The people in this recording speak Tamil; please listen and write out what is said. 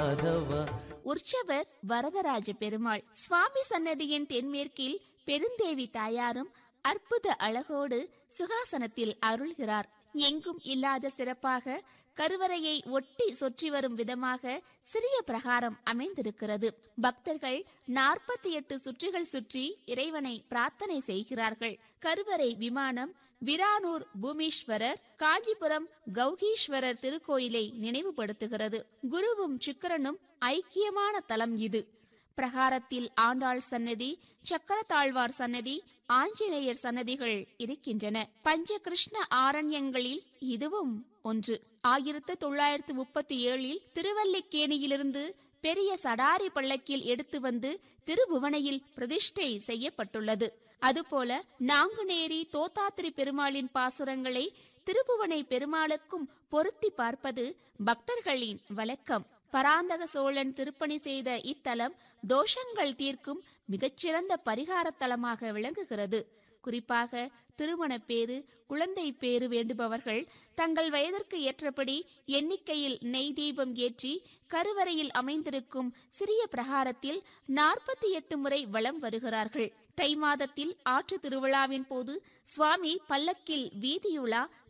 மாதவா உற்சவர் வரதராஜ பெருமாள் சுவாமி சன்னதியின் தென்மேற்கில் பெருந்தேவி தாயாரும் அற்புத அழகோடு சுகாசனத்தில் அருள்கிறார் எங்கும் இல்லாத சிறப்பாக கருவறையை ஒட்டி சுற்றி வரும் விதமாக சிறிய பிரகாரம் அமைந்திருக்கிறது பக்தர்கள் நாற்பத்தி எட்டு சுற்றுகள் சுற்றி இறைவனை பிரார்த்தனை செய்கிறார்கள் கருவறை விமானம் விரானூர் பூமீஸ்வரர் காஞ்சிபுரம் கௌகீஸ்வரர் திருக்கோயிலை நினைவுபடுத்துகிறது குருவும் சுக்கிரனும் ஐக்கியமான தலம் இது பிரகாரத்தில் ஆண்டாள் சன்னதி சக்கரத்தாழ்வார் சன்னதி ஆஞ்சநேயர் சன்னதிகள் இருக்கின்றன பஞ்ச கிருஷ்ண ஆரண்யங்களில் இதுவும் ஒன்று ஆயிரத்து தொள்ளாயிரத்து முப்பத்தி ஏழில் திருவல்லிக்கேணியிலிருந்து பெரிய சடாரி பள்ளக்கில் எடுத்து வந்து திருபுவனையில் பிரதிஷ்டை செய்யப்பட்டுள்ளது அதுபோல நாங்குநேரி தோத்தாத்திரி பெருமாளின் பாசுரங்களை திருபுவனை பெருமாளுக்கும் பொருத்தி பார்ப்பது பக்தர்களின் வழக்கம் பராந்தக சோழன் திருப்பணி செய்த இத்தலம் தோஷங்கள் தீர்க்கும் மிகச்சிறந்த பரிகார தலமாக விளங்குகிறது குறிப்பாக திருமண பேறு குழந்தை பேறு வேண்டுபவர்கள் தங்கள் வயதிற்கு ஏற்றபடி எண்ணிக்கையில் நெய் தீபம் ஏற்றி கருவறையில் அமைந்திருக்கும் சிறிய பிரகாரத்தில் நாற்பத்தி எட்டு முறை வலம் வருகிறார்கள் தை மாதத்தில் ஆற்று திருவிழாவின் போது சுவாமி பல்லக்கில் வீதியுலா